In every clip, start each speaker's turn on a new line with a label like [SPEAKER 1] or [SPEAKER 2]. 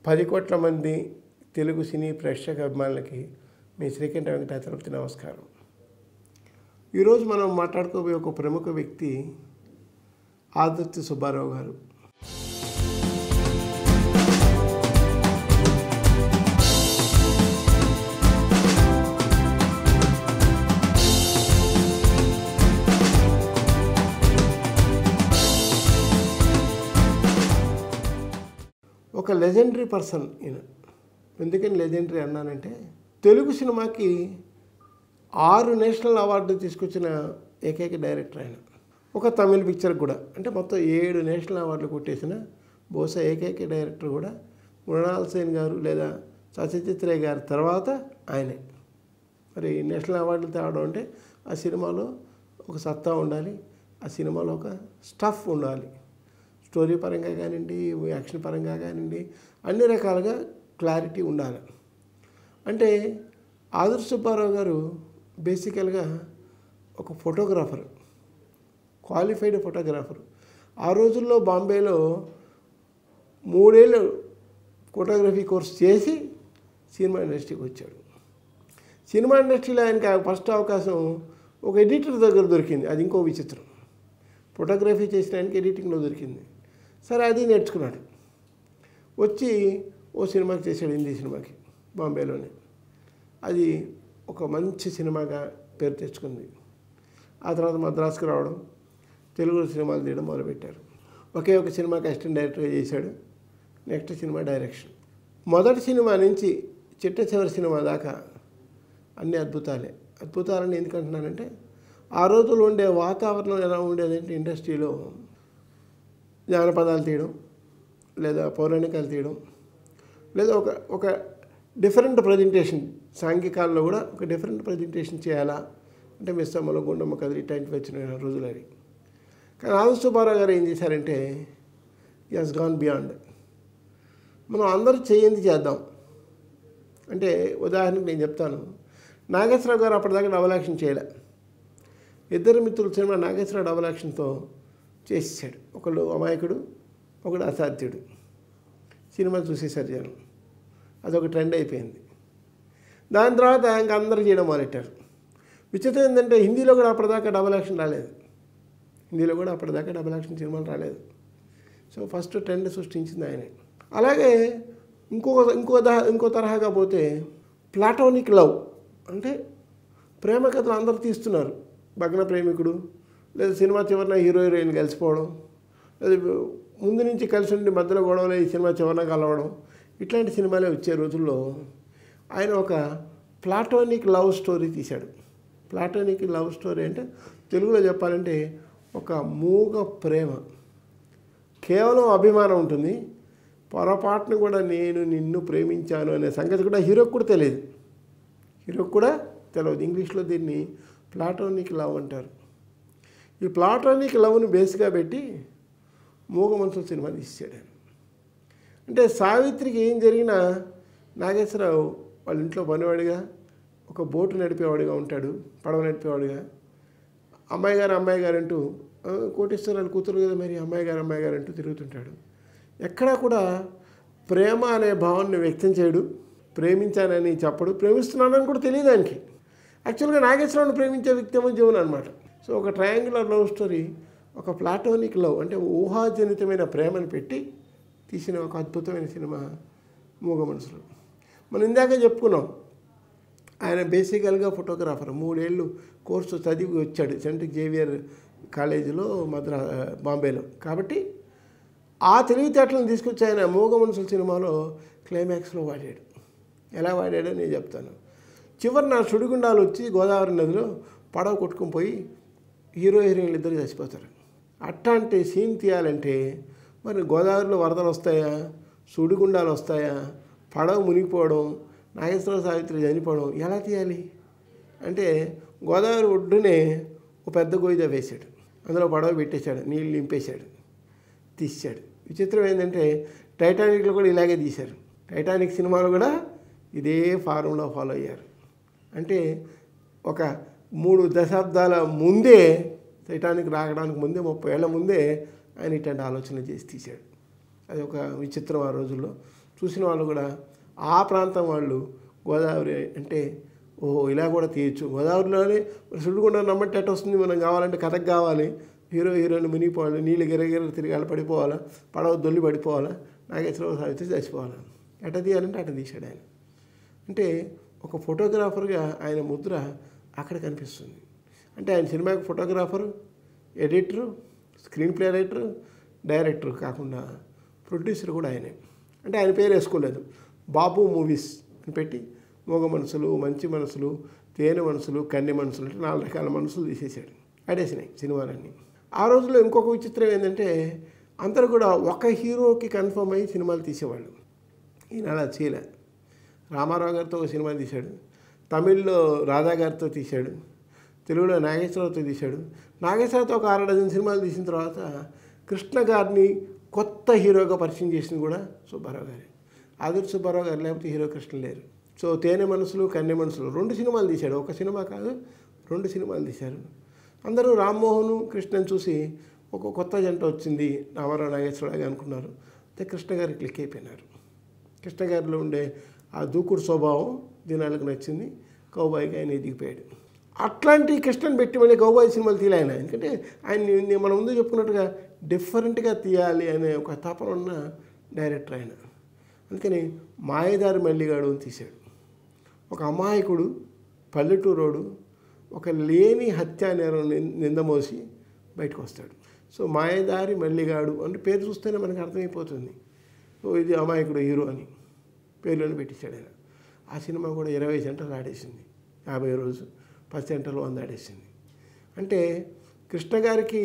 [SPEAKER 1] పది కోట్ల మంది తెలుగు సినీ ప్రేక్షక అభిమానులకి మీ శ్రీకంఠ వెంకటాచలపతి నమస్కారం ఈరోజు మనం మాట్లాడుకోబోయే ఒక ప్రముఖ వ్యక్తి ఆదుర్తి సుబ్బారావు గారు ఒక లెజెండరీ పర్సన్ ఈయన ఎందుకని లెజెండరీ అన్నానంటే తెలుగు సినిమాకి ఆరు నేషనల్ అవార్డు తీసుకొచ్చిన ఏకైక డైరెక్టర్ ఆయన ఒక తమిళ పిక్చర్ కూడా అంటే మొత్తం ఏడు నేషనల్ అవార్డులు కొట్టేసిన బహుశా ఏకైక డైరెక్టర్ కూడా మృణాల్ సేన్ గారు లేదా సత్యజిత్ రే గారి తర్వాత ఆయనే మరి నేషనల్ అవార్డులు తేవడం అంటే ఆ సినిమాలో ఒక సత్తా ఉండాలి ఆ సినిమాలో ఒక స్టఫ్ ఉండాలి స్టోరీ పరంగా కానివ్వండి యాక్షన్ పరంగా కానివ్వండి అన్ని రకాలుగా క్లారిటీ ఉండాలి అంటే ఆదర్శ సుబ్బారావు గారు బేసికల్గా ఒక ఫోటోగ్రాఫర్ క్వాలిఫైడ్ ఫోటోగ్రాఫర్ ఆ రోజుల్లో బాంబేలో మూడేళ్ళు ఫోటోగ్రఫీ కోర్స్ చేసి సినిమా ఇండస్ట్రీకి వచ్చాడు సినిమా ఇండస్ట్రీలో ఆయనకి ఫస్ట్ అవకాశం ఒక ఎడిటర్ దగ్గర దొరికింది అది ఇంకో విచిత్రం ఫోటోగ్రఫీ చేసిన ఆయనకి ఎడిటింగ్లో దొరికింది సరే అది నేర్చుకున్నాడు వచ్చి ఓ సినిమాకి చేశాడు హిందీ సినిమాకి బాంబేలోనే అది ఒక మంచి సినిమాగా పేరు తెచ్చుకుంది ఆ తర్వాత మద్రాసుకు రావడం తెలుగు సినిమాలు తీయడం మొదలుపెట్టారు ఒకే ఒక సినిమాకి అసిస్టెంట్ డైరెక్టర్గా చేశాడు నెక్స్ట్ సినిమా డైరెక్షన్ మొదటి సినిమా నుంచి చిట్ట చివరి సినిమా దాకా అన్ని అద్భుతాలే అద్భుతాలని ఎందుకంటున్నానంటే ఆ రోజుల్లో ఉండే వాతావరణం ఎలా ఉండేదంటే ఇండస్ట్రీలో జానపదాలు తీయడం లేదా పౌరాణికాలు తీయడం లేదా ఒక ఒక డిఫరెంట్ ప్రజెంటేషన్ సాంఘికాల్లో కూడా ఒక డిఫరెంట్ ప్రజెంటేషన్ చేయాలా అంటే మిస్సమ్మలో గుండమ్మ కదిలి ఇట్లాంటివి వచ్చిన రోజులు అవి కానీ ఆదర్శ సుబ్బారావు గారు ఏం చేశారంటే యస్ గాన్ బియాండ్ మనం అందరూ చేయంది చేద్దాం అంటే ఉదాహరణకు నేను చెప్తాను నాగేశ్వరరావు గారు అప్పటిదాకా డబల్ యాక్షన్ చేయలే ఇద్దరు మిత్రుల సినిమా నాగేశ్వరరావు డబల్ యాక్షన్తో చేసేసాడు ఒకళ్ళు అమాయకుడు ఒకడు అసాధ్యుడు సినిమా చూసేసారు జనం అదొక ట్రెండ్ అయిపోయింది దాని తర్వాత ఇంకా అందరూ చేయడం మొదలెట్టారు విచిత్రం ఏంటంటే హిందీలో కూడా అప్పటిదాకా డబల్ యాక్షన్ రాలేదు హిందీలో కూడా అప్పటిదాకా డబల్ యాక్షన్ సినిమాలు రాలేదు సో ఫస్ట్ ట్రెండ్ సృష్టించింది ఆయనే అలాగే ఇంకో ఇంకో దా ఇంకో తరహాగా పోతే ప్లాటోనిక్ లవ్ అంటే ప్రేమ కథలు అందరూ తీస్తున్నారు భగ్న ప్రేమికుడు లేదా సినిమా చివరిన హీరో హీరోయిన్ కలిసిపోవడం లేదా ముందు నుంచి కలిసి ఉండి మధ్యలో గొడవలు ఈ సినిమా చివరిన కలవడం ఇట్లాంటి సినిమాలే వచ్చే రోజుల్లో ఆయన ఒక ప్లాటోనిక్ లవ్ స్టోరీ తీశాడు ప్లాటోనిక్ లవ్ స్టోరీ అంటే తెలుగులో చెప్పాలంటే ఒక మూగ ప్రేమ కేవలం అభిమానం ఉంటుంది పొరపాటును కూడా నేను నిన్ను ప్రేమించాను అనే సంగతి కూడా హీరోకి కూడా తెలియదు హీరోకి కూడా తెలియదు ఇంగ్లీష్లో దీన్ని ప్లాటోనిక్ లవ్ అంటారు ఈ ప్లాటోనిక్ లవ్ని బేస్గా పెట్టి మూగ మనుషుల సినిమా తీసాడు ఆయన అంటే సావిత్రికి ఏం జరిగినా నాగేశ్వరరావు వాళ్ళ ఇంట్లో పనివాడిగా ఒక బోటు నడిపేవాడిగా ఉంటాడు పడవ నడిపేవాడిగా అమ్మాయి గారు అమ్మాయి గారు అంటూ "ఆ, కోటేశ్వరాలు కూతురు కదా మరి అమ్మాయి గారు అమ్మాయి గారు అంటూ తిరుగుతుంటాడు ఎక్కడా కూడా ప్రేమ అనే భావాన్ని వ్యక్తం చేయడు ప్రేమించానని చెప్పడు ప్రేమిస్తున్నానని కూడా తెలియదు ఆయనకి యాక్చువల్గా నాగేశ్వరరావుని ప్రేమించే వ్యక్తి ఏమో జీవన్ అనమాట సో ఒక ట్రయాంగులర్ లవ్ స్టోరీ ఒక ప్లాటోనిక్ లవ్ అంటే ఊహాజనితమైన ప్రేమను పెట్టి తీసిన ఒక అద్భుతమైన సినిమా మూగ మనసులు మనం ఇందాక చెప్పుకున్నాం ఆయన బేసికల్గా ఫోటోగ్రాఫర్ మూడేళ్ళు కోర్సు చదివి వచ్చాడు సెంట్ జేవియర్ కాలేజీలో మద్రా బాంబేలో కాబట్టి ఆ తెలివితేటలను తీసుకొచ్చి ఆయన మూగ మనుషుల సినిమాలో క్లైమాక్స్లో వాడాడు ఎలా వాడాడో నేను చెప్తాను చివరి నా సుడిగుండాలు వచ్చి గోదావరి నదిలో పడవ కొట్టుకుని పోయి హీరో హీరోయిన్లు ఇద్దరు చచ్చిపోతారు అట్లాంటి సీన్ తీయాలంటే మరి గోదావరిలో వరదలు వస్తాయా సుడిగుండాలు వస్తాయా పడవ మునిగిపోవడం నాగేశ్వర సావిత్రి చనిపోవడం ఎలా తీయాలి అంటే గోదావరి ఒడ్డునే ఒక పెద్ద గొయ్యి వేశాడు అందులో పడవ పెట్టేశాడు నీళ్ళు నింపేశాడు తీశాడు విచిత్రం ఏంటంటే టైటానిక్లో కూడా ఇలాగే తీశారు టైటానిక్ సినిమాలో కూడా ఇదే ఫార్ములా ఫాలో అయ్యారు అంటే ఒక మూడు దశాబ్దాల ముందే టైటానిక్ రావడానికి ముందే ముప్పై ఏళ్ళ ముందే ఆయన ఇట్లాంటి ఆలోచన చేసి తీశాడు అది ఒక విచిత్రం ఆ రోజుల్లో చూసిన వాళ్ళు కూడా ఆ ప్రాంతం వాళ్ళు గోదావరి అంటే ఓహో ఇలా కూడా తీయచ్చు గోదావరిలోనే సుడిగుండ నమ్మటి ఎట్ట వస్తుంది మనం కావాలంటే కథకు కావాలి హీరో హీరోయిన్ మునిగిపోవాలి నీళ్ళు గిరగిర తిరిగి పడిపోవాలా పడవ దొల్లి పడిపోవాలా నాగేశ్వరరావు సావిత్రి చచ్చిపోవాలా ఎట్ట తీయాలంటే అట్ట తీశాడు ఆయన అంటే ఒక ఫోటోగ్రాఫర్గా ఆయన ముద్ర అక్కడ కనిపిస్తుంది అంటే ఆయన సినిమాకి photographer editor screen play writer director కాకుండా ప్రొడ్యూసర్ కూడా ఆయనే అంటే ఆయన పేరు వేసుకోలేదు బాబు మూవీస్ అని పెట్టి మోగ మనసులు మంచి మనసులు తేనె మనసులు కన్నె మనసులు అంటే నాలుగు రకాల మనసులు తీసేసాడు ఆడేసినాయి సినిమాలన్నీ ఆ రోజుల్లో ఇంకొక విచిత్రం ఏంటంటే అందరూ కూడా ఒక హీరోకి కన్ఫర్మ్ అయ్యి సినిమాలు తీసేవాళ్ళు ఈయన అలా చేయలే రామారావు గారితో ఒక సినిమా తీశాడు తమిళ్లో రాధా గారితో తీశాడు తెలుగులో నాగేశ్వరరావుతో తీశాడు నాగేశ్వరరావుతో ఒక ఆరు డజన్ సినిమాలు తీసిన తర్వాత కృష్ణ గారిని కొత్త హీరోగా పరిచయం చేసింది కూడా సుబ్బారావు గారి ఆదిత్య సుబ్బారావు గారు లేకపోతే హీరో కృష్ణ లేరు సో తేనె మనసులు కన్నె మనసులు రెండు సినిమాలు తీశాడు ఒక సినిమా కాదు రెండు సినిమాలు తీశారు అందరూ రామ్మోహన్ కృష్ణని చూసి ఒక కొత్త జంట వచ్చింది రామారావు నాగేశ్వరరావు గారు అనుకున్నారు అయితే కృష్ణ గారు క్లిక్ అయిపోయినారు కృష్ణ గారిలో ఉండే ఆ దూకుడు స్వభావం జనాలకు నచ్చింది కౌబాయికి ఆయన ఎదిగిపోయాడు అట్లాంటి కృష్ణని పెట్టి మళ్ళీ కౌబాయి సినిమాలు తీయాలి ఆయన ఎందుకంటే ఆయన మనం ముందు చెప్పుకున్నట్టుగా డిఫరెంట్గా తీయాలి అనే ఒక తపన ఉన్న డైరెక్టర్ ఆయన అందుకని మాయదారి మల్లిగాడు అని తీశాడు ఒక అమాయకుడు పల్లెటూరోడు ఒక లేని హత్యా నేరం నిం- నిందమోసి బయటకు వస్తాడు సో మాయదారి మల్లిగాడు అంటే పేరు చూస్తేనే మనకు అర్థమైపోతుంది సో ఇది అమాయకుడు హీరో అని పేర్లోనే పెట్టించాడు ఆయన ఆ సినిమా కూడా ఇరవై సెంటర్లు ఆడేసింది యాభై రోజు పది సెంటర్లు వంద ఆడేసింది అంటే కృష్ణ గారికి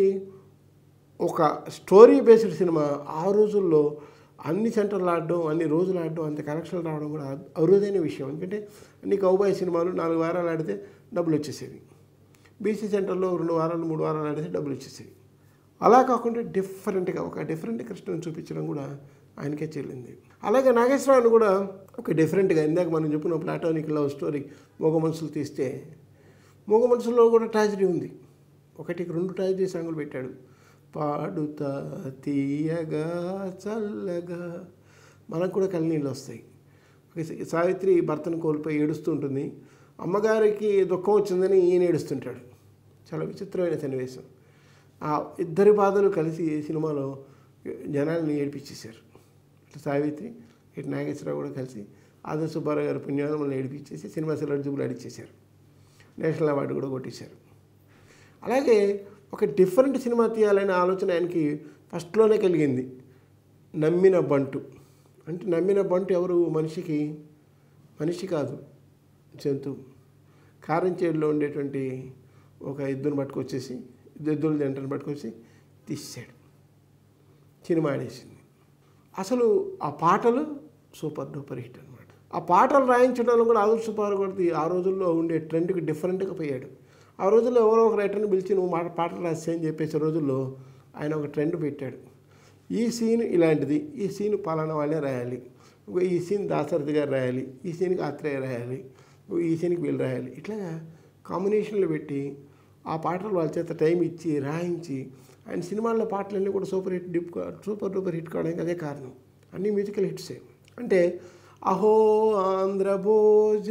[SPEAKER 1] ఒక స్టోరీ బేస్డ్ సినిమా ఆ రోజుల్లో అన్ని సెంటర్లు ఆడడం అన్ని రోజులు ఆడడం అంత కలెక్షన్లు రావడం కూడా అరుదైన విషయం ఎందుకంటే అన్ని కౌబాయ్ సినిమాలు నాలుగు వారాలు ఆడితే డబ్బులు వచ్చేసేవి బీసీ సెంటర్లో రెండు వారాలు మూడు వారాలు ఆడితే డబ్బులు వచ్చేసేవి అలా కాకుండా డిఫరెంట్గా ఒక డిఫరెంట్ కృష్ణను చూపించడం కూడా ఆయనకే చెల్లింది అలాగే నాగేశ్వరరావుని కూడా ఒక డిఫరెంట్గా ఇందాక మనం చెప్పిన ప్లాటోనిక్ లవ్ స్టోరీ మూగ మనసులు తీస్తే మూగ మనసులో కూడా ట్రాజడీ ఉంది ఒకటికి రెండు ట్రాజడీ సాంగులు పెట్టాడు పాడుతా తీయగా చల్లగా మనకు కూడా కళ్ళనీళ్ళు వస్తాయి ఒక సావిత్రి భర్తను కోల్పోయి ఏడుస్తూ ఉంటుంది అమ్మగారికి దుఃఖం వచ్చిందని ఈయన ఏడుస్తుంటాడు చాలా విచిత్రమైన సన్నివేశం ఆ ఇద్దరి బాధలు కలిసి ఈ సినిమాలో జనాల్ని ఏడిపించేశారు ఇటు సావిత్రి ఇటు నాగేశ్వరరావు కూడా కలిసి ఆదర్ సుబ్బారావు గారి పుణ్యాలు మనల్ని ఏడిపించేసి సినిమా సిల్వర్ జూబులు అడిచేశారు నేషనల్ అవార్డు కూడా కొట్టేశారు అలాగే ఒక డిఫరెంట్ సినిమా తీయాలనే ఆలోచన ఆయనకి ఫస్ట్లోనే కలిగింది నమ్మిన బంటు అంటే నమ్మిన బంటు ఎవరు మనిషికి మనిషి కాదు జంతువు కారంచేడులో ఉండేటువంటి ఒక ఎద్దును పట్టుకొచ్చేసి ఎద్దుల జంటను పట్టుకొచ్చి తీసాడు సినిమా ఆడేసింది అసలు ఆ పాటలు సూపర్ డూపర్ హిట్ అనమాట ఆ పాటలు రాయించడంలో కూడా ఆదుర్ సుబ్బారావు ఆ రోజుల్లో ఉండే ట్రెండ్కి డిఫరెంట్గా పోయాడు ఆ రోజుల్లో ఎవరో ఒక రైటర్ని పిలిచి నువ్వు మాట పాటలు రాస్తే అని చెప్పేసి రోజుల్లో ఆయన ఒక ట్రెండ్ పెట్టాడు ఈ సీన్ ఇలాంటిది ఈ సీన్ పలానా వాళ్ళే రాయాలి ఇంకో ఈ సీన్ దాశరథి గారు రాయాలి ఈ సీన్కి ఆత్రేయ రాయాలి ఇంకో ఈ సీన్కి వీళ్ళు రాయాలి ఇట్లా కాంబినేషన్లు పెట్టి ఆ పాటలు వాళ్ళ చేత టైం ఇచ్చి రాయించి ఆయన సినిమాల్లో పాటలన్నీ కూడా సూపర్ హిట్ డిప్ సూపర్ డూపర్ హిట్ కావడానికి అదే కారణం అన్ని మ్యూజికల్ హిట్సే అంటే అహో ఆంధ్రభోజ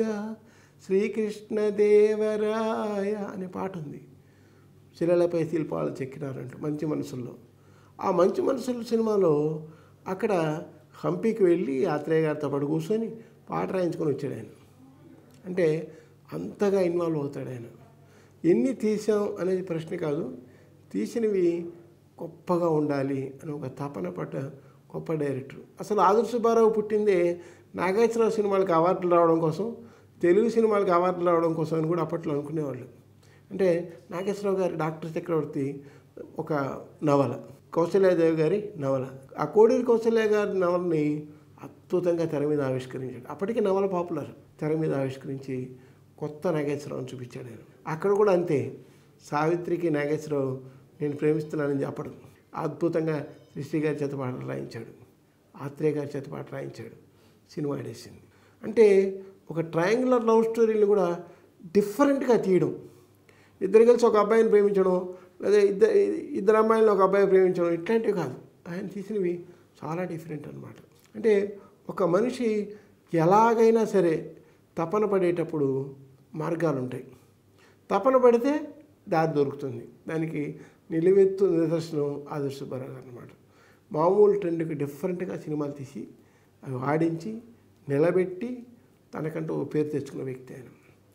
[SPEAKER 1] శ్రీకృష్ణదేవరాయ అనే పాట ఉంది శిలలపై శిల్పాలు చెక్కినారంట మంచి మనసుల్లో ఆ మంచి మనసులు సినిమాలో అక్కడ హంపీకి వెళ్ళి ఆత్రేయ గారితో పాటు కూర్చొని పాట రాయించుకొని వచ్చాడు ఆయన అంటే అంతగా ఇన్వాల్వ్ అవుతాడు ఆయన ఎన్ని తీసాం అనేది ప్రశ్న కాదు తీసినవి గొప్పగా ఉండాలి అని ఒక తపన పడ్డ గొప్ప డైరెక్టర్ అసలు ఆదుర్ సుబ్బారావు పుట్టిందే నాగేశ్వరరావు సినిమాలకు అవార్డులు రావడం కోసం తెలుగు సినిమాలకు అవార్డులు రావడం కోసం అని కూడా అప్పట్లో అనుకునేవాళ్ళు అంటే నాగేశ్వరరావు గారి డాక్టర్ చక్రవర్తి ఒక నవల కౌశల్యాదేవి గారి నవల ఆ కోడూరి కౌశల్య గారి నవలని అద్భుతంగా తెర మీద ఆవిష్కరించాడు అప్పటికి నవల పాపులర్ తెర మీద ఆవిష్కరించి కొత్త నాగేశ్వరరావుని చూపించాడు ఆయన అక్కడ కూడా అంతే సావిత్రికి నాగేశ్వరరావు నేను ప్రేమిస్తున్నానని చెప్పడం అద్భుతంగా సృష్టి గారి చేత పాటలు రాయించాడు ఆత్రేయ గారి చేత పాట రాయించాడు సినిమా ఆడేసింది అంటే ఒక ట్రయాంగులర్ లవ్ స్టోరీని కూడా డిఫరెంట్గా తీయడం ఇద్దరు కలిసి ఒక అబ్బాయిని ప్రేమించడం లేదా ఇద్దరు ఇద్దరు అమ్మాయిలను ఒక అబ్బాయి ప్రేమించడం ఇట్లాంటివి కాదు ఆయన తీసినవి చాలా డిఫరెంట్ అనమాట అంటే ఒక మనిషి ఎలాగైనా సరే తపన పడేటప్పుడు మార్గాలు ఉంటాయి తపన పడితే దారి దొరుకుతుంది దానికి నిలువెత్తు నిదర్శనం ఆదర్శ బరాలు అనమాట మామూలు ట్రెండ్కి డిఫరెంట్గా సినిమాలు తీసి అవి ఆడించి నిలబెట్టి తనకంటూ ఓ పేరు తెచ్చుకున్న వ్యక్తి ఆయన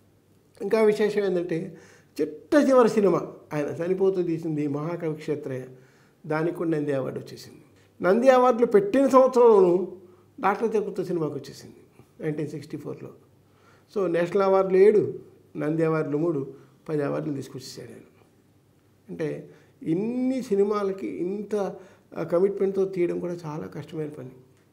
[SPEAKER 1] ఇంకా విశేషం ఏంటంటే చిట్ట చివరి సినిమా ఆయన చనిపోతూ తీసింది మహాకవి క్షేత్రయ్య దానికి కూడా నంది అవార్డు వచ్చేసింది నంది అవార్డులు పెట్టిన సంవత్సరంలోనూ డాక్టర్ తిరుపతి సినిమాకి వచ్చేసింది నైన్టీన్ సిక్స్టీ ఫోర్లో సో నేషనల్ అవార్డులు ఏడు నంది అవార్డులు మూడు పది అవార్డులు తీసుకొచ్చేసాడు ఆయన అంటే ఇన్ని సినిమాలకి ఇంత కమిట్మెంట్తో తీయడం కూడా చాలా కష్టమైన పని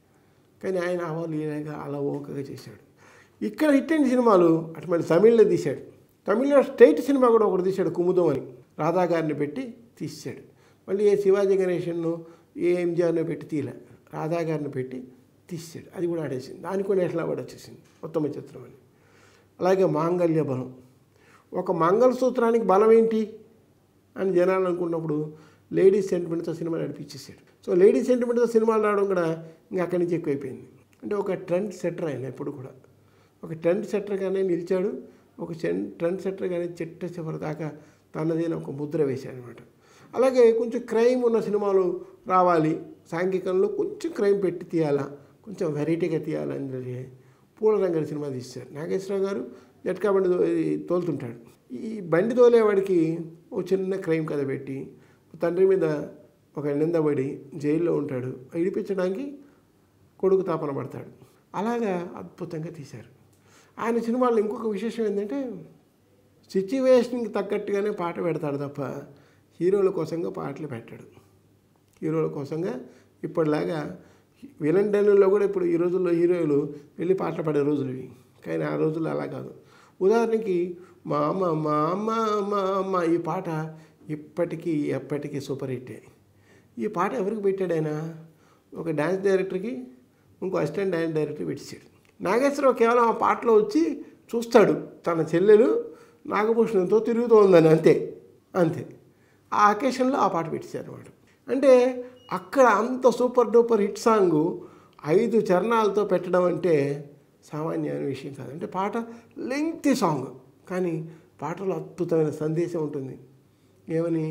[SPEAKER 1] కానీ ఆయన అవార్డు ఇలాగా అలా ఓకగా చేశాడు ఇక్కడ హిట్ అయిన సినిమాలు అటు మళ్ళీ తమిళ్లో తీశాడు తమిళ్లో స్టేట్ సినిమా కూడా ఒకటి తీశాడు కుముదం అని రాధా గారిని పెట్టి తీసాడు మళ్ళీ ఏ శివాజీ గణేషన్ను ఏ ఎంజిఆర్ను పెట్టి తీయలే రాధా గారిని పెట్టి తీసాడు అది కూడా ఆడేసింది దానికి కూడా నేషనల్ అవార్డు వచ్చేసింది ఉత్తమ చిత్రం అని అలాగే మాంగళ్య బలం ఒక మంగళసూత్రానికి బలం ఏంటి అని జనాలు అనుకున్నప్పుడు లేడీస్ సెంటిమెంట్తో సినిమా నడిపించేసాడు సో లేడీస్ సెంటిమెంట్తో సినిమాలు రావడం కూడా ఇంకా అక్కడి నుంచి ఎక్కువైపోయింది అంటే ఒక ట్రెండ్ సెటర్ ఆయన ఎప్పుడు కూడా ఒక ట్రెండ్ సెట్టర్గానే నిలిచాడు ఒక ట్రెండ్ సెట్టర్గానే చిట్ట చివరి దాకా తనదైన ఒక ముద్ర వేశాడు అనమాట అలాగే కొంచెం క్రైమ్ ఉన్న సినిమాలు రావాలి సాంఘికంలో కొంచెం క్రైమ్ పెట్టి తీయాలా కొంచెం వెరైటీగా తీయాలని చెప్పి పూల రంగడి సినిమా తీశారు నాగేశ్వరరావు గారు జట్కా బండి తో- ఇది తోలుతుంటాడు ఈ బండి తోలేవాడికి ఒక చిన్న క్రైమ్ కథ పెట్టి తండ్రి మీద ఒక నిందబడి జైల్లో ఉంటాడు ఇడిపించడానికి కొడుకు తాపన పడతాడు అలాగా అద్భుతంగా తీశారు ఆయన సినిమాల్లో ఇంకొక విశేషం ఏంటంటే సిచ్యువేషన్కి తగ్గట్టుగానే పాట పెడతాడు తప్ప హీరోల కోసంగా పాటలు పెట్టాడు హీరోల కోసంగా ఇప్పటిలాగా విలన్ డన్నుల్లో కూడా ఇప్పుడు ఈ రోజుల్లో హీరోలు వెళ్ళి పాటలు పాడే రోజులు ఇవి కానీ ఆ రోజుల్లో అలా కాదు ఉదాహరణకి మా అమ్మ మా అమ్మ మా అమ్మ ఈ పాట ఇప్పటికీ ఎప్పటికీ సూపర్ హిట్టే ఈ పాట ఎవరికి పెట్టాడు ఆయన ఒక డ్యాన్స్ డైరెక్టర్కి ఇంకో అసిస్టెంట్ డ్యాన్స్ డైరెక్టర్ పెట్టేశాడు నాగేశ్వరరావు కేవలం ఆ పాటలో వచ్చి చూస్తాడు తన చెల్లెలు నాగభూషణంతో తిరుగుతోందని అంతే అంతే ఆ అకేషన్లో ఆ పాట పెట్టేశారు అనమాట అంటే అక్కడ అంత సూపర్ డూపర్ హిట్ సాంగ్ ఐదు చరణాలతో పెట్టడం అంటే సామాన్యమైన విషయం కాదు అంటే పాట లెంగ్తీ సాంగ్ కానీ పాటలో అద్భుతమైన సందేశం ఉంటుంది ఏమని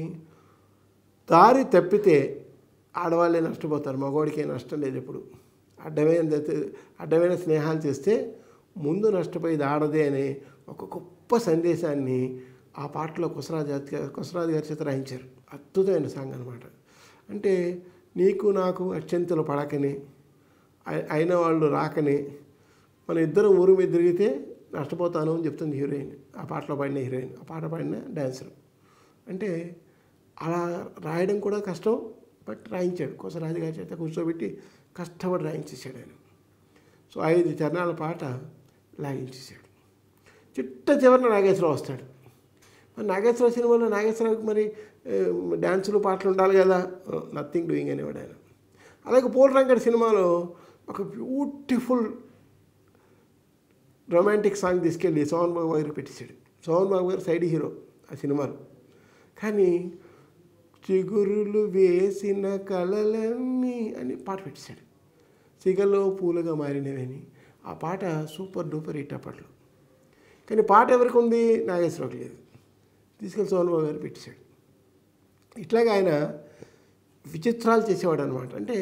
[SPEAKER 1] దారి తప్పితే ఆడవాళ్ళే నష్టపోతారు మగవాడికి నష్టం లేదు ఎప్పుడు అడ్డమైన అడ్డమైన స్నేహాలు చేస్తే ముందు నష్టపోయేది ఆడదే అనే ఒక గొప్ప సందేశాన్ని ఆ పాటలో కుసరాజు గారి కుసరాజు గారి చేత రాయించారు అద్భుతమైన సాంగ్ అనమాట అంటే నీకు నాకు అత్యంతలు పడకని అయి- అయిన వాళ్ళు రాకని మన ఇద్దరం ఊరు మీద తిరిగితే నష్టపోతాను అని చెప్తుంది హీరోయిన్ ఆ పాటలో పాడిన హీరోయిన్ ఆ పాట పాడిన డాన్సర్ అంటే అలా రాయడం కూడా కష్టం బట్ రాయించాడు కోసరాజు గారి చేత కూర్చోబెట్టి కష్టపడి రాయించేసాడు ఆయన సో ఐదు చరణాల పాట లాగించేసాడు చిట్ట చివరిన నాగేశ్వరరావు వస్తాడు మరి నాగేశ్వరరావు సినిమాలో నాగేశ్వరరావుకి మరి ఏ, డ్యాన్సులు పాటలు ఉండాలి కదా నథింగ్ డూయింగ్ అనేవాడు ఆయన అలాగే పోల్ రంగడి సినిమాలో ఒక బ్యూటిఫుల్ రొమాంటిక్ సాంగ్ తీసుకెళ్ళి సోహన్ బాబు గారికి పెట్టేశాడు సోహన్ బాబు గారు సైడ్ హీరో ఆ సినిమాలో కానీ చిగురులు వేసిన కళలన్నీ అని పాట పెట్టేశాడు సిగలో పూలుగా మారినవని ఆ పాట సూపర్ డూపర్ హిట్ అప్పట్లో కానీ పాట ఎవరికి ఉంది నాగేశ్వరరావుకి లేదు తీసుకెళ్ళి సోహన్ బాబు గారు పెట్టేశాడు ఇట్లాగే ఆయన విచిత్రాలు చేసేవాడు అనమాట అంటే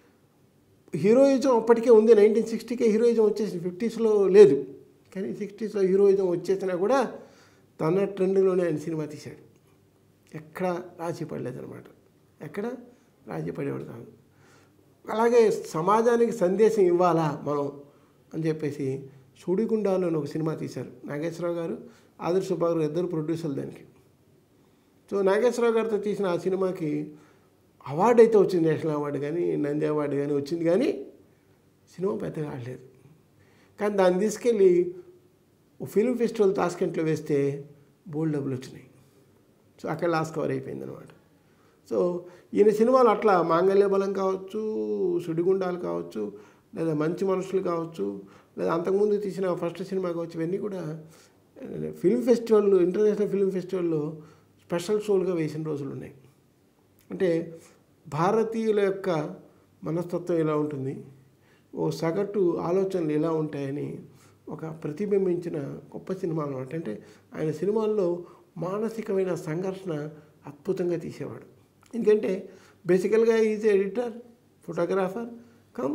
[SPEAKER 1] హీరోయిజం అప్పటికే ఉంది నైన్టీన్ సిక్స్టీకే హీరోయిజం వచ్చేసింది ఫిఫ్టీస్లో లేదు కానీ సిక్స్టీస్లో హీరోయిజం వచ్చేసినా కూడా తన ట్రెండ్లోనే ఆయన సినిమా తీశాడు ఎక్కడ రాజీ పడలేదన్నమాట ఎక్కడ రాజీ పడేవాడు కాదు అలాగే సమాజానికి సందేశం ఇవ్వాలా మనం అని చెప్పేసి సుడిగుండాలు అని ఒక సినిమా తీశారు నాగేశ్వరరావు గారు ఆదర్శ సుబ్బారావు గారు ఇద్దరు ప్రొడ్యూసర్లు దానికి సో నాగేశ్వరరావు గారితో తీసిన ఆ సినిమాకి అవార్డు అయితే వచ్చింది నేషనల్ అవార్డు కానీ నంది అవార్డు కానీ వచ్చింది కానీ సినిమా పెద్దగా ఆడలేదు కానీ దాన్ని తీసుకెళ్ళి ఓ ఫిల్మ్ ఫెస్టివల్ తాస్కెంట్లో వేస్తే బోల్డ్ డబ్బులు వచ్చినాయి సో అక్కడ లాస్ట్ కవర్ అయిపోయింది అనమాట సో ఈయన సినిమాలు అట్లా మాంగళ్య బలం కావచ్చు సుడిగుండాలు కావచ్చు లేదా మంచి మనుషులు కావచ్చు లేదా అంతకుముందు తీసిన ఫస్ట్ సినిమా కావచ్చు ఇవన్నీ కూడా ఫిల్మ్ ఫెస్టివల్ ఇంటర్నేషనల్ ఫిల్మ్ ఫెస్టివల్లో స్పెషల్ షోలుగా వేసిన రోజులు ఉన్నాయి అంటే భారతీయుల యొక్క మనస్తత్వం ఎలా ఉంటుంది ఓ సగటు ఆలోచనలు ఎలా ఉంటాయని ఒక ప్రతిబింబించిన గొప్ప సినిమా అనమాట అంటే ఆయన సినిమాల్లో మానసికమైన సంఘర్షణ అద్భుతంగా తీసేవాడు ఎందుకంటే బేసికల్గా is editor photographer come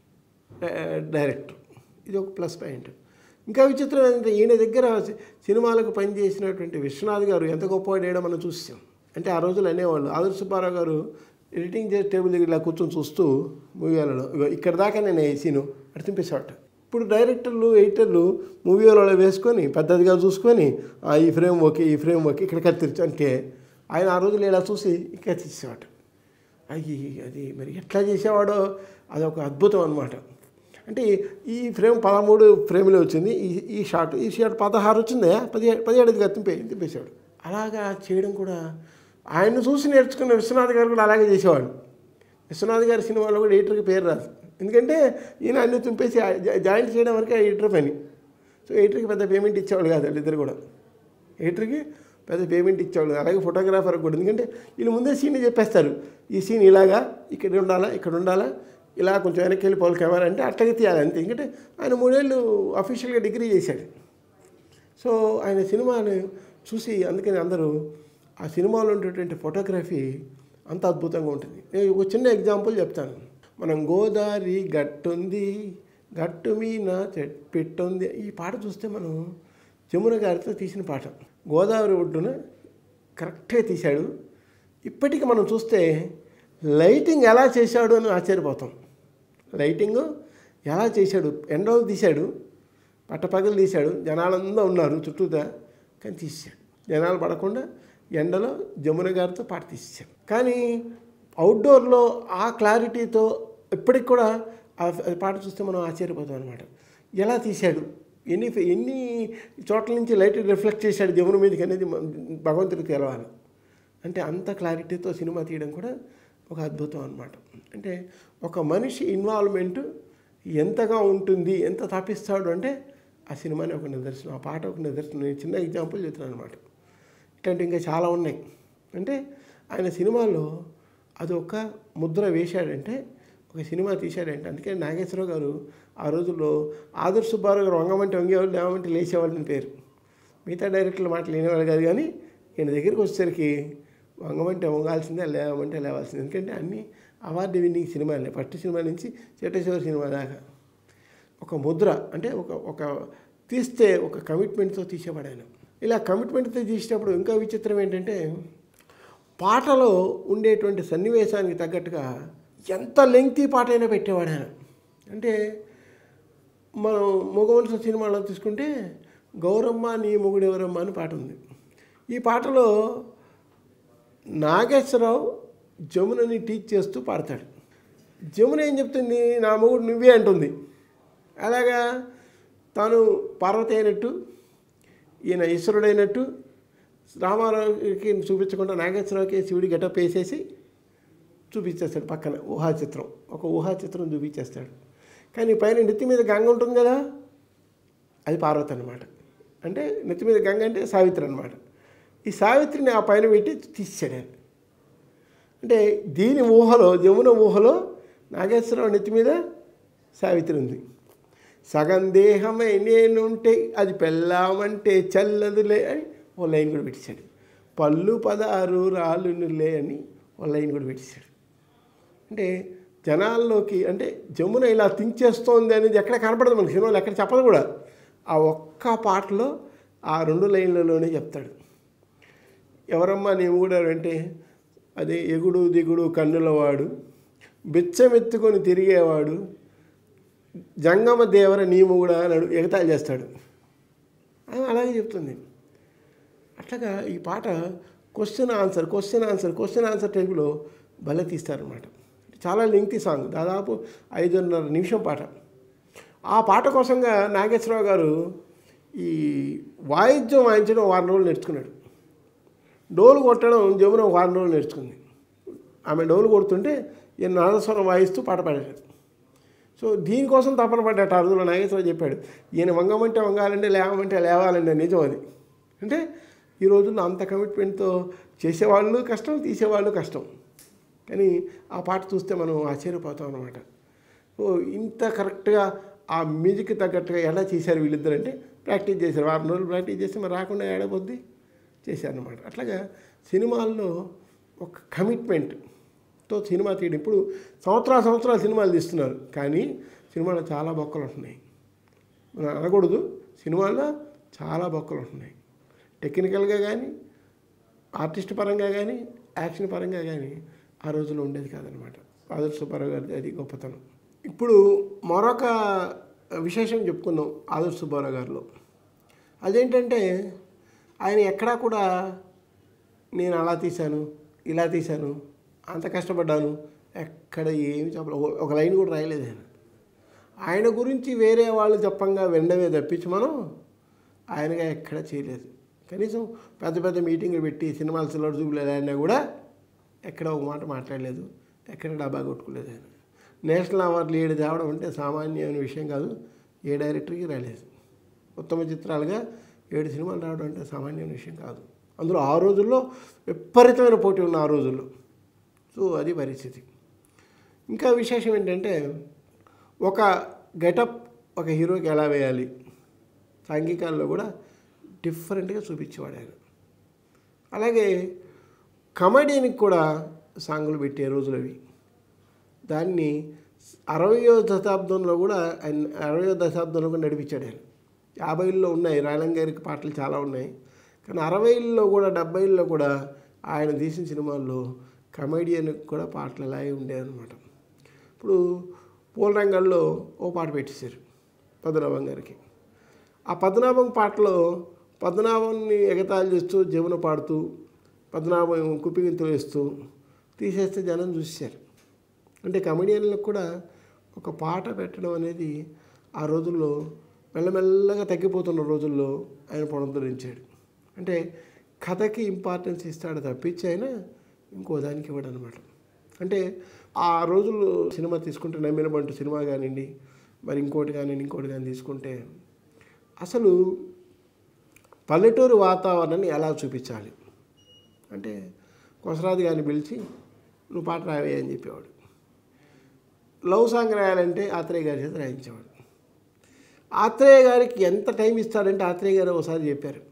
[SPEAKER 1] director ఇది ఒక ప్లస్ పాయింట్ ఇంకా విచిత్రం ఏంటంటే ఈయన దగ్గర సి- సినిమాలకు పనిచేసినటువంటి విశ్వనాథ్ గారు ఎంత గొప్పవాడేడో మనం చూసాం అంటే ఆ రోజులు అనేవాళ్ళు ఆదర్శ సుబ్బారావు గారు ఎడిటింగ్ చేసే టేబుల్ దగ్గర ఇలా కూర్చొని చూస్తూ మూవీలలో ఇగో ఇక్కడ దాకా నేను ఈ సీను అటు తింపేసేవాట ఇప్పుడు డైరెక్టర్లు ఎడిటర్లు మూవీలలో వేసుకొని పద్ధతిగా చూసుకొని "ఆ, ఈ ఫ్రేమ్ ఓకే ఈ ఫ్రేమ్ ఓకే ఇక్కడ కత్తిరించు అంటే ఆయన ఆ రోజులు ఇలా చూసి ఇక్కడ తీసేవాట అది అది మరి ఎట్లా చేసేవాడో అదొక అద్భుతం అనమాట అంటే ఈ ఫ్రేమ్ పదమూడు ఫ్రేమ్లో వచ్చింది ఈ ఈ షాట్ ఈ షాట్ పదహారు వచ్చిందే పదిహేడు పదిహేడుగా తింపే తిప్పేశాడు అలాగా చేయడం కూడా ఆయన్ని చూసి నేర్చుకున్న విశ్వనాథ్ గారు కూడా అలాగే చేసేవాడు విశ్వనాథ్ గారి సినిమాలో కూడా ఎడిటర్కి పేరు రాదు ఎందుకంటే ఈయన అన్ని తుంపేసి జా- జాయింట్ చేయడం వరకే ఎడిటర్ పని సో ఎడిటర్కి పెద్ద పేమెంట్ ఇచ్చేవాడు కాదు వాళ్ళిద్దరు కూడా ఎడిటర్కి పెద్ద పేమెంట్ ఇచ్చేవాళ్ళు అలాగే ఫోటోగ్రాఫర్ కూడా ఎందుకంటే వీళ్ళు ముందే సీన్ చెప్పేస్తారు ఈ సీన్ ఇలాగా ఇక్కడ ఉండాలా ఇక్కడ ఉండాలా ఇలా కొంచెం వెనక్కి వెళ్ళిపోవాలి కెమెరా అంటే అట్లాగే తీయాలి అంతే ఎందుకంటే ఆయన మూడేళ్ళు అఫీషియల్గా డిగ్రీ చేశాడు సో ఆయన సినిమాను చూసి అందుకని అందరూ ఆ సినిమాలో ఉండేటువంటి ఫోటోగ్రఫీ అంత అద్భుతంగా ఉంటుంది నేను ఒక చిన్న ఎగ్జాంపుల్ చెప్తాను మనం గోదావరి గట్టుంది గట్టు మీద చెట్ పెట్టుంది ఈ పాట చూస్తే మనం జమున గారితో తీసిన పాట గోదావరి ఒడ్డున కరెక్ట్గా తీశాడు ఇప్పటికి మనం చూస్తే లైటింగ్ ఎలా చేశాడు అని ఆశ్చర్యపోతాం లైటింగ్ ఎలా చేశాడు ఎండలో తీశాడు పట్టపగలు తీశాడు జనాలందరూ ఉన్నారు చుట్టూతా కానీ తీసాడు జనాలు పడకుండా ఎండలో జమున గారితో పాట తీసాడు కానీ అవుట్డోర్లో ఆ క్లారిటీతో ఇప్పటికి కూడా ఆ ఆ పాట చూస్తే మనం ఆశ్చర్యపోతాం అనమాట ఎలా తీశాడు ఎన్ని ఎన్ని చోట్ల నుంచి లైట్ రిఫ్లెక్ట్ చేశాడు జమున మీదకి అనేది మ- భగవంతుడికి తెలవాలి అంటే అంత క్లారిటీతో సినిమా తీయడం కూడా ఒక అద్భుతం అనమాట అంటే ఒక మనిషి ఇన్వాల్వ్మెంట్ ఎంతగా ఉంటుంది ఎంత తప్పిస్తాడు అంటే ఆ సినిమాని ఒక నిదర్శనం ఆ పాట ఒక నిదర్శనం నేను చిన్న ఎగ్జాంపుల్ చెప్తున్నాను అనమాట ఇట్లాంటి ఇంకా చాలా ఉన్నాయి అంటే ఆయన సినిమాలో అది ఒక ముద్ర వేశాడంటే ఒక సినిమా తీశాడంటే అందుకే నాగేశ్వరరావు గారు ఆ రోజుల్లో ఆదర్శ సుబ్బారావు గారు వంగమంటే వంగేవాళ్ళు లేవమంటే లేచేవాళ్ళు అని పేరు మిగతా డైరెక్టర్లు మాట లేనివాళ్ళు కాదు కానీ ఈయన దగ్గరికి వచ్చేసరికి వంగమంటే వంగాల్సిందే లేవమంటే లేవాల్సిందే ఎందుకంటే అన్ని అవార్డు విన్నింగ్ సినిమాలే ఫస్ట్ సినిమా నుంచి చెట్టేశ్వర సినిమా దాకా ఒక ముద్ర అంటే ఒక ఒక తీస్తే ఒక కమిట్మెంట్తో తీసేవాడు ఆయన ఇలా కమిట్మెంట్తో తీసేటప్పుడు ఇంకా విచిత్రం ఏంటంటే పాటలో ఉండేటువంటి సన్నివేశానికి తగ్గట్టుగా ఎంత లెంగ్తీ పాట అయినా పెట్టేవాడు ఆయన అంటే మనం మగవలసిన సినిమాలో తీసుకుంటే గౌరమ్మ నీ మొగుడెవరమ్మ అని పాట ఉంది ఈ పాటలో నాగేశ్వరరావు జమునని టీచ్ చేస్తూ పాడతాడు జమున ఏం చెప్తుంది నా మొగుడు నువ్వే అంటుంది అలాగా తాను పార్వతి అయినట్టు ఈయన ఈశ్వరుడైనట్టు రామారావుకి చూపించకుండా నాగేశ్వరరావుకి శివుడి గెటప్ వేసేసి చూపించేస్తాడు పక్కన ఊహా చిత్రం ఒక ఊహా చిత్రం చూపించేస్తాడు కానీ పైన నెత్తి మీద గంగ ఉంటుంది కదా అది పార్వతి అనమాట అంటే నెత్తి మీద గంగ అంటే సావిత్రి అనమాట ఈ సావిత్రిని ఆ పైన పెట్టి తీసాడు ఆయన అంటే దీని ఊహలో జమున ఊహలో నాగేశ్వరరావు నెత్తి మీద సావిత్రి ఉంది సగం దేహమై నేనుంటే అది పెళ్ళామంటే చల్లదులే అని ఓ లైన్ కూడా పెట్టేశాడు పళ్ళు పదారు రాళ్ళునులే అని ఓ లైన్ కూడా పెట్టేశాడు అంటే జనాల్లోకి అంటే జమున ఇలా థింక్ చేస్తోంది అనేది ఎక్కడ కనపడదు మనకి సినిమాలో ఎక్కడ చెప్పదు కూడా ఆ ఒక్క పాటలో ఆ రెండు లైన్లలోనే చెప్తాడు ఎవరమ్మా నీవు కూడా అంటే అదే ఎగుడు దిగుడు కన్నులవాడు బిచ్చమెత్తుకొని తిరిగేవాడు జంగమ దేవర నీము కూడా అని ఎగతాళి చేస్తాడు ఆమె అలాగే చెప్తుంది అట్లాగా ఈ పాట question answer question answer question answer టైపులో భలే తీస్తారనమాట చాలా లెంగ్తీ సాంగ్ దాదాపు ఐదున్నర నిమిషం పాట ఆ పాట కోసంగా నాగేశ్వరరావు గారు ఈ వాయిద్యం వాయించడం వారం రోజులు నేర్చుకున్నాడు డోలు కొట్టడం జమున ఒక వారం రోజులు నేర్చుకుంది ఆమె డోలు కొడుతుంటే ఈయన నాదస్వరం వాయిస్తూ పాట పాడాడు సో దీనికోసం తపన పడ్డాట ఆ రోజుల్లో నాగేశ్వరరావు చెప్పాడు ఈయన వంగమంటే వంగాలంటే లేవమంటే లేవాలంటే నిజం అది అంటే ఈ రోజుల్లో అంత కమిట్మెంట్తో చేసేవాళ్ళు కష్టం తీసేవాళ్ళు కష్టం కానీ ఆ పాట చూస్తే మనం ఆశ్చర్యపోతాం అనమాట ఓ ఇంత కరెక్ట్గా ఆ మ్యూజిక్ తగ్గట్టుగా ఎలా చేశారు వీళ్ళిద్దరంటే ప్రాక్టీస్ చేశారు వారం రోజులు ప్రాక్టీస్ చేస్తే మరి రాకుండా ఏడబొద్ది చేశారనమాట అట్లాగా సినిమాల్లో ఒక కమిట్మెంట్తో సినిమా తీయడం ఇప్పుడు సంవత్సరాల సంవత్సరాలు సినిమాలు తీస్తున్నారు కానీ సినిమాలో చాలా బొక్కలు ఉంటున్నాయి మనం అనకూడదు సినిమాల్లో చాలా బొక్కలు ఉంటున్నాయి టెక్నికల్గా కానీ ఆర్టిస్ట్ పరంగా కానీ యాక్షన్ పరంగా కానీ ఆ రోజుల్లో ఉండేది కాదనమాట ఆదర్శ సుబ్బారావు గారిది అది గొప్పతనం ఇప్పుడు మరొక విశేషం చెప్పుకుందాం ఆదర్శ సుబ్బారావు గారిలో అదేంటంటే ఆయన ఎక్కడా కూడా నేను అలా తీశాను ఇలా తీశాను అంత కష్టపడ్డాను ఎక్కడ ఏమి చెప్పలే ఒక- ఒక లైన్ కూడా రాయలేదు ఆయన ఆయన గురించి వేరే వాళ్ళు చెప్పంగా వినడమే తప్పించి మనం ఆయనగా ఎక్కడ చేయలేదు కనీసం పెద్ద పెద్ద మీటింగ్లు పెట్టి సినిమాలు సిల్వర్ చూపులేదు అయినా కూడా ఎక్కడ ఒక మాట మాట్లాడలేదు ఎక్కడ డబ్బా కొట్టుకోలేదు ఆయన నేషనల్ అవార్డులు ఏడు తేవడం అంటే సామాన్యమైన విషయం కాదు ఏ డైరెక్టర్కి రాలేదు ఉత్తమ చిత్రాలుగా ఏడు సినిమాలు రావడం అంటే సామాన్యమైన విషయం కాదు అందులో ఆ రోజుల్లో విపరీతమైన పోటీ ఉన్న ఆ రోజుల్లో సో అది పరిస్థితి ఇంకా విశేషం ఏంటంటే ఒక గెటప్ ఒక హీరోకి ఎలా వేయాలి సాంఘికాల్లో కూడా డిఫరెంట్గా చూపించేవాడు ఆయన అలాగే కమెడీనికి కూడా సాంగులు పెట్టే రోజులు అవి దాన్ని అరవయో దశాబ్దంలో కూడా ఆయన అరవయో దశాబ్దంలో కూడా నడిపించాడు ఆయన యాభైల్లో ఉన్నాయి రాయలం గారికి పాటలు చాలా ఉన్నాయి కానీ అరవైల్లో కూడా డెబ్బైల్లో కూడా ఆయన తీసిన సినిమాల్లో కమెడియన్కి కూడా పాటలు అలాగే ఉండేవన్నమాట ఇప్పుడు పూలరంగంలో ఓ పాట పెట్టేశారు పద్మనాభం గారికి ఆ పద్మనాభం పాటలో పద్మనాభంని ఎగతాళి చేస్తూ జీవన పాడుతూ పద్మనాభం కుప్పిగింతలు వేస్తూ తీసేస్తే జనం చూశారు అంటే కమెడియన్లకు కూడా ఒక పాట పెట్టడం అనేది ఆ రోజుల్లో మెల్లమెల్లగా తగ్గిపోతున్న రోజుల్లో ఆయన పునరుద్ధరించాడు అంటే కథకి ఇంపార్టెన్స్ ఇస్తాడు తప్పించి ఆయన ఇంకో దానికి ఇవ్వడు అనమాట అంటే ఆ రోజుల్లో సినిమా తీసుకుంటే నమ్మిన బంటు సినిమా కానివ్వండి మరి ఇంకోటి కానివ్వండి ఇంకోటి కానీ తీసుకుంటే అసలు పల్లెటూరు వాతావరణాన్ని ఎలా చూపించాలి అంటే కొసరాజు గారిని పిలిచి నువ్వు పాట రావే అని చెప్పేవాడు లవ్ సాంగ్ రాయాలంటే ఆత్రేయ గారి చేత రాయించేవాడు ఆత్రేయ గారికి ఎంత టైం ఇస్తాడంటే ఆత్రేయ గారు ఒకసారి చెప్పారు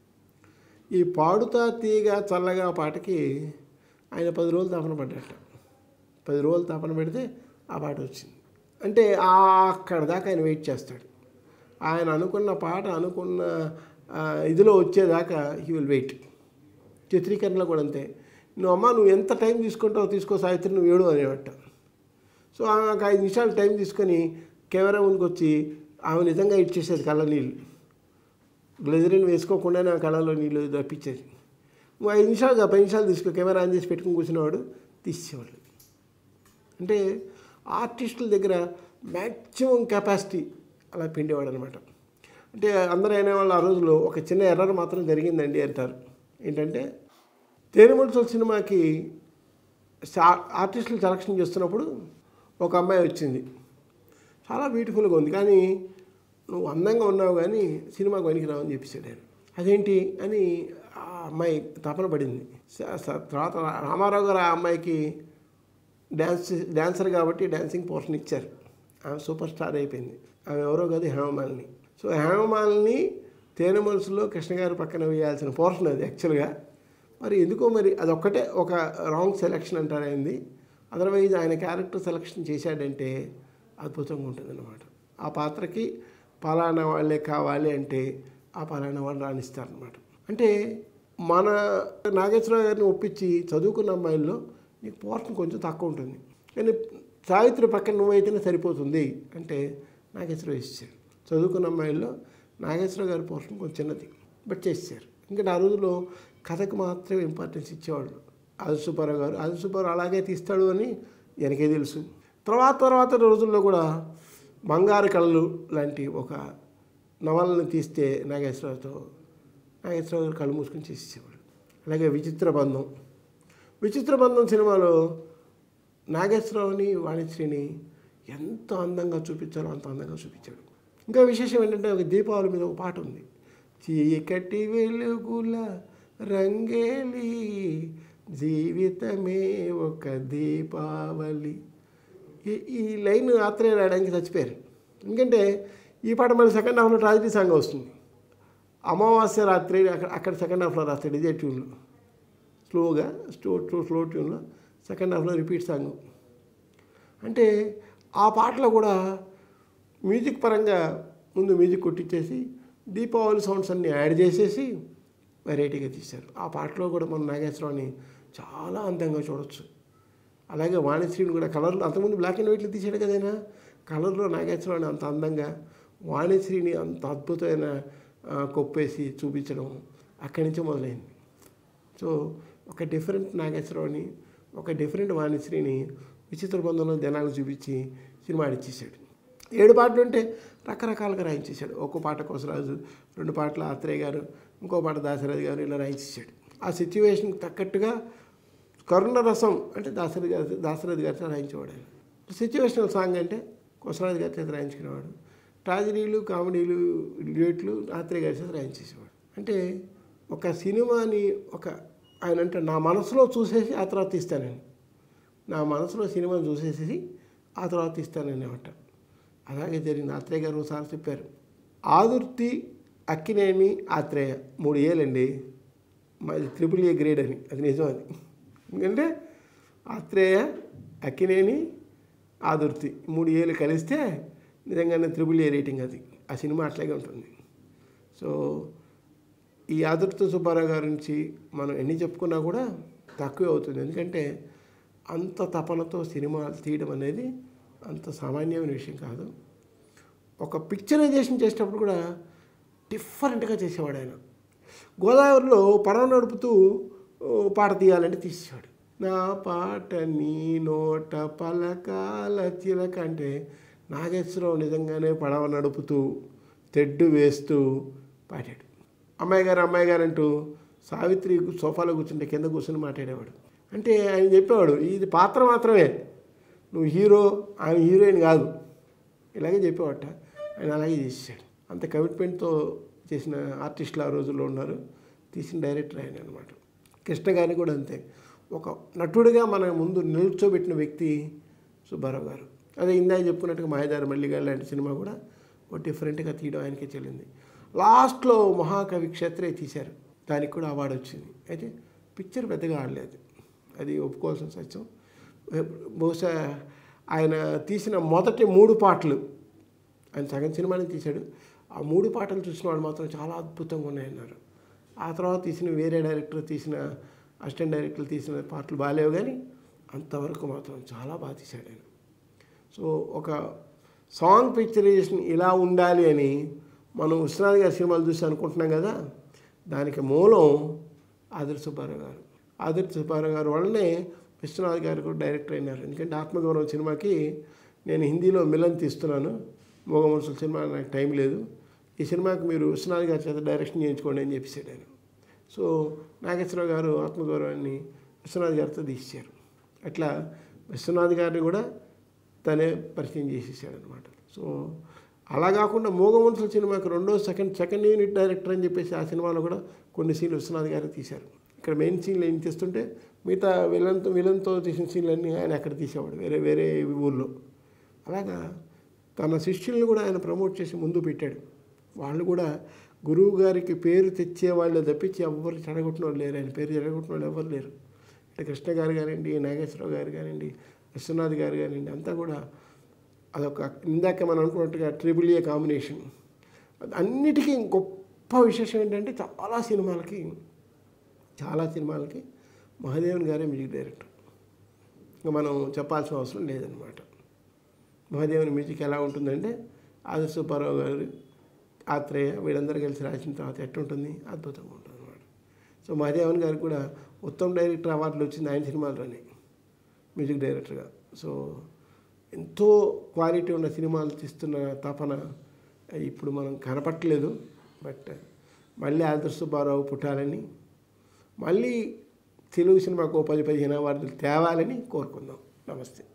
[SPEAKER 1] ఈ పాడుతా తీగ చల్లగా పాటకి ఆయన పది రోజులు తపన పడ్డట పది రోజులు తపన పెడితే ఆ పాట వచ్చింది అంటే ఆ అక్కడ దాకా ఆయన వెయిట్ చేస్తాడు ఆయన అనుకున్న పాట అనుకున్న ఆ, ఇదిలో వచ్చేదాకా హీ విల్ వెయిట్ చిత్రీకరణలో కూడా అంతే నువ్వు అమ్మ నువ్వు ఎంత టైం తీసుకుంటావో తీసుకో సావిత్రి నువ్వు ఏడు అనేవట సో ఆమె ఒక ఐదు నిమిషాలు టైం తీసుకొని కెమెరా ముందుకు వచ్చి ఆమె నిజంగా ఇచ్చేసేది కళ్ళ నీళ్ళు గ్లెజరిన్ వేసుకోకుండానే ఆ కళ్ళలో నీళ్ళు తప్పించేది నువ్వు ఐదు నిమిషాలు కాదు, పది నిమిషాలు తీసుకో కెమెరా ఆన్ చేసి పెట్టుకుని కూర్చునేవాడు తీసేవాడు అంటే ఆర్టిస్టుల దగ్గర మ్యాక్సిమం కెపాసిటీ అలా పిండేవాడు అనమాట అంటే అందరూ అయిన వాళ్ళు ఆ రోజులో ఒక చిన్న ఎర్రర్ మాత్రం జరిగిందండి అంటారు ఏంటంటే తేనెమడుచుల సినిమాకి సా- ఆర్టిస్టులు సెలక్షన్ చేస్తున్నప్పుడు ఒక అమ్మాయి వచ్చింది చాలా బ్యూటిఫుల్గా ఉంది కానీ నువ్వు అందంగా ఉన్నావు కానీ సినిమాకి పనికిరావు అని చెప్పేసాడు ఆయన అదేంటి అని ఆ అమ్మాయి తపన పడింది స- స- తర్వాత రామారావు గారు ఆ అమ్మాయికి డ్యాన్స్ డ్యాన్సర్ కాబట్టి డ్యాన్సింగ్ పోర్షన్ ఇచ్చారు ఆమె సూపర్ స్టార్ అయిపోయింది ఆమె ఎవరో కాదు హేమమాలిని సో హేమమాలిని తేనె మనసులో కృష్ణ గారి పక్కన వేయాల్సిన పోర్షన్ అది యాక్చువల్గా మరి ఎందుకో మరి అదొక్కటే ఒక రాంగ్ సెలెక్షన్ అంటారు అయింది అదర్వైజ్ ఆయన క్యారెక్టర్ సెలెక్షన్ చేశాడంటే అద్భుతంగా ఉంటుందన్నమాట ఆ పాత్రకి పలానా వాళ్ళే కావాలి అంటే ఆ పలానా వాళ్ళు రాణిస్తారనమాట అంటే మన నాగేశ్వరరావు గారిని ఒప్పించి చదువుకున్న అమ్మాయిల్లో నీకు పోర్షన్ కొంచెం తక్కువ ఉంటుంది కానీ సావిత్రి పక్కన నువ్వైతేనే సరిపోతుంది అంటే నాగేశ్వరరావు ఇచ్చారు చదువుకున్న అమ్మాయిల్లో నాగేశ్వరరావు గారి పోర్షన్ కొంచెం చిన్నది బట్ చేశారు ఇంకా ఆ రోజుల్లో కథకు మాత్రమే ఇంపార్టెన్స్ ఇచ్చేవాళ్ళు ఆది సుబ్బారావు గారు ఆది సుబ్బారావు అలాగే తీస్తాడు అని వెనకే తెలుసు తర్వాత తర్వాత రోజుల్లో కూడా బంగారు కళలు లాంటి ఒక నవలను తీస్తే నాగేశ్వరరావుతో నాగేశ్వరరావు గారు కళ్ళు మూసుకొని చేసేవాడు అలాగే విచిత్ర బంధం విచిత్ర బంధం సినిమాలో నాగేశ్వరరావుని వాణిశ్రీని ఎంత అందంగా చూపించాలో అంత అందంగా చూపించాడు ఇంకా విశేషం ఏంటంటే ఒక దీపావళి మీద ఒక పాట ఉంది చీకటి వెలుగుల రంగేలి జీవితమే ఒక దీపావళి ఈ ఈ లైన్ ఆత్రేయ రాయడానికి చచ్చిపోయారు ఎందుకంటే ఈ పాట మళ్ళీ సెకండ్ హాఫ్లో ట్రాజడీ సాంగ్ వస్తుంది అమావాస్య రాత్రి అక్కడ అక్కడ సెకండ్ హాఫ్లో రాస్తాడు ఇదే ట్యూన్లో స్లోగా స్లో స్లో స్లో ట్యూన్లో సెకండ్ హాఫ్లో రిపీట్ సాంగ్ అంటే ఆ పాటలో కూడా మ్యూజిక్ పరంగా ముందు మ్యూజిక్ కొట్టించేసి దీపావళి సౌండ్స్ అన్ని యాడ్ చేసేసి వెరైటీగా తీశారు ఆ పాటలో కూడా మన నాగేశ్వరరావుని చాలా అందంగా చూడొచ్చు అలాగే వాణిశ్రీని కూడా కలర్లో అంతకుముందు బ్లాక్ అండ్ వైట్లో తీసాడు కదైనా కలర్లో నాగేశ్వరరావుని అంత అందంగా వాణిశ్రీని అంత అద్భుతమైన ఆ, కొప్పేసి చూపించడం అక్కడి నుంచే మొదలైంది సో ఒక డిఫరెంట్ నాగేశ్వరరావుని ఒక డిఫరెంట్ వాణిశ్రీని విచిత్ర బంధంలో జనాలకు చూపించి సినిమా ఆడిచ్చేసాడు ఏడు పాటలు ఉంటే రకరకాలుగా రాయించేశాడు ఒక్కో పాట కోసరాజు రెండు పాటలు ఆత్రేయ గారు ఇంకో పాట దాశరథి గారు ఇలా రాయించేశాడు ఆ సిచ్యువేషన్కి తగ్గట్టుగా కరుణ రసం అంటే దాశరథి గారి దాశరథి గారితో రాయించేవాడు ఆయన సిచ్యువేషనల్ సాంగ్ అంటే కొసరాజు గారి చేత రాయించుకునేవాడు ట్రాజడీలు కామెడీలు డ్యూట్లు ఆత్రేయ గారి చేత రాయించేసేవాడు అంటే ఒక సినిమాని ఒక ఆయన అంటే నా మనసులో చూసేసి ఆ తర్వాత తీస్తానని నా మనసులో సినిమాని చూసేసి ఆ తర్వాత తీస్తాననేమాట అలాగే జరిగింది ఆత్రేయ గారు ఒకసారి చెప్పారు ఆదుర్తి అక్కినేని ఆత్రేయ మూడు ఏలండి మాది త్రిపుల్ ఏ గ్రేడ్ అని అది నిజం అది ఎందుకంటే ఆత్రేయ అక్కినేని ఆదుర్తి మూడు ఏళ్ళు కలిస్తే నిజంగానే త్రిపుల్ ఏ రేటింగ్ అది ఆ సినిమా అట్లాగే ఉంటుంది సో ఈ ఆదుర్తి సుబ్బారావు గారి నుంచి మనం ఎన్ని చెప్పుకున్నా కూడా తక్కువే అవుతుంది ఎందుకంటే అంత తపనతో సినిమాలు తీయడం అనేది అంత సామాన్యమైన విషయం కాదు ఒక పిక్చరైజేషన్ చేసేటప్పుడు కూడా డిఫరెంట్గా చేసేవాడు ఆయన గోదావరిలో పడవ నడుపుతూ ఓ, పాట తీయాలంటే తీసేవాడు నా పాట నీ నోట పలకాల చిలక అంటే నాగేశ్వరరావు నిజంగానే పడవ నడుపుతూ తెడ్డు వేస్తూ పాడాడు అమ్మాయి గారు అమ్మాయి గారు అంటూ సావిత్రి సోఫాలో కూర్చుంటే కింద కూర్చొని మాట్లాడేవాడు అంటే ఆయన చెప్పేవాడు ఇది పాత్ర మాత్రమే నువ్వు హీరో ఆమె హీరోయిన్ కాదు ఇలాగే చెప్పేవాట ఆయన అలాగే చేసేసాడు అంత కమిట్మెంట్తో చేసిన ఆర్టిస్టులు ఆ రోజుల్లో ఉన్నారు తీసిన డైరెక్టర్ ఆయన అనమాట కృష్ణ గారిని కూడా అంతే ఒక నటుడిగా మన ముందు నిల్చోబెట్టిన వ్యక్తి సుబ్బారావు గారు అదే ఇందాక చెప్పుకున్నట్టుగా మాయదారి మల్లిగారు లాంటి సినిమా కూడా ఒక డిఫరెంట్గా తీయడం ఆయనకే చెల్లింది లాస్ట్లో మహాకవి క్షేత్రే తీశారు దానికి కూడా అవార్డు వచ్చింది అయితే పిక్చర్ పెద్దగా ఆడలేదు అది ఒప్పుకోవాల్సిన సత్యం బహుశా ఆయన తీసిన మొదటి మూడు పాటలు ఆయన సగం సినిమాని తీశాడు ఆ మూడు పాటలు చూసిన వాళ్ళు మాత్రం చాలా అద్భుతంగా ఉన్నాయన్నారు ఆ తర్వాత తీసిన వేరే డైరెక్టర్ తీసిన అసిస్టెంట్ డైరెక్టర్ తీసిన పాటలు బాగాలేవు కానీ అంతవరకు మాత్రం చాలా బాగా తీశాడు ఆయన సో ఒక సాంగ్ పిక్చరైజేషన్ ఇలా ఉండాలి అని మనం విశ్వనాథ్ గారి సినిమాలు చూసి అనుకుంటున్నాం కదా దానికి మూలం ఆదిర్ సుబ్బారావు గారు ఆదిర్ సుబ్బారావు గారు వల్లనే విశ్వనాథ్ గారు కూడా డైరెక్టర్ అయినారు ఎందుకంటే ఆత్మగౌరవం సినిమాకి నేను హిందీలో మిలన్ తీస్తున్నాను మోగ మనుషుల సినిమా నాకు టైం లేదు ఈ సినిమాకి మీరు విశ్వనాథ్ గారి చేత డైరెక్షన్ చేయించుకోండి అని చెప్పేసాడు ఆయన సో నాగేశ్వరరావు గారు ఆత్మగౌరవాన్ని విశ్వనాథ్ గారితో తీశారు అట్లా విశ్వనాథ్ గారిని కూడా తనే పరిచయం చేసేసాడు అనమాట సో అలా కాకుండా మోగ మనుషుల సినిమాకి రెండో సెకండ్ సెకండ్ యూనిట్ డైరెక్టర్ అని చెప్పేసి ఆ సినిమాలో కూడా కొన్ని సీన్లు విశ్వనాథ్ గారు తీశారు ఇక్కడ మెయిన్ సీన్లు ఏం చేస్తుంటే మిగతా విలన్తో విలన్తో తీసిన సీన్లన్నీ ఆయన అక్కడ తీసేవాడు వేరే వేరే ఊళ్ళో అలాగా తన శిష్యుల్ని కూడా ఆయన ప్రమోట్ చేసి ముందు పెట్టాడు వాళ్ళు కూడా గురువు గారికి పేరు తెచ్చే వాళ్ళు తప్పించి ఎవ్వరు చెడగొట్టిన వాళ్ళు లేరు ఆయన పేరు చెడగొట్టిన వాళ్ళు ఎవరు లేరు అంటే కృష్ణ గారు కానివ్వండి నాగేశ్వరరావు గారు కానివ్వండి విశ్వనాథ్ గారు కానివ్వండి అంతా కూడా అదొక ఇందాక మనం అనుకున్నట్టుగా ట్రిపుల్ ఏ కాంబినేషన్ అన్నిటికీ గొప్ప విశేషం ఏంటంటే చాలా సినిమాలకి చాలా సినిమాలకి మహాదేవన్ గారే మ్యూజిక్ డైరెక్టర్ ఇంకా మనం చెప్పాల్సిన అవసరం లేదనమాట మహాదేవన్ మ్యూజిక్ ఎలా ఉంటుందంటే ఆది సుబ్బారావు గారు ఆత్రేయ వీళ్ళందరూ కలిసి రాసిన తర్వాత ఎట్టుంటుంది అద్భుతంగా ఉంటుంది అనమాట సో మహాదేవన్ గారికి కూడా ఉత్తమ డైరెక్టర్ అవార్డులు వచ్చింది ఆయన సినిమాల్లోనే మ్యూజిక్ డైరెక్టర్గా సో ఎంతో క్వాలిటీ ఉన్న సినిమాలు తీస్తున్న తపన ఇప్పుడు మనం కనపట్టలేదు బట్ మళ్ళీ ఆదర్శ సుబ్బారావు పుట్టాలని మళ్ళీ తెలుగు సినిమాకు ఓ పది పదిహేను అవార్డులు తేవాలని కోరుకుందాం నమస్తే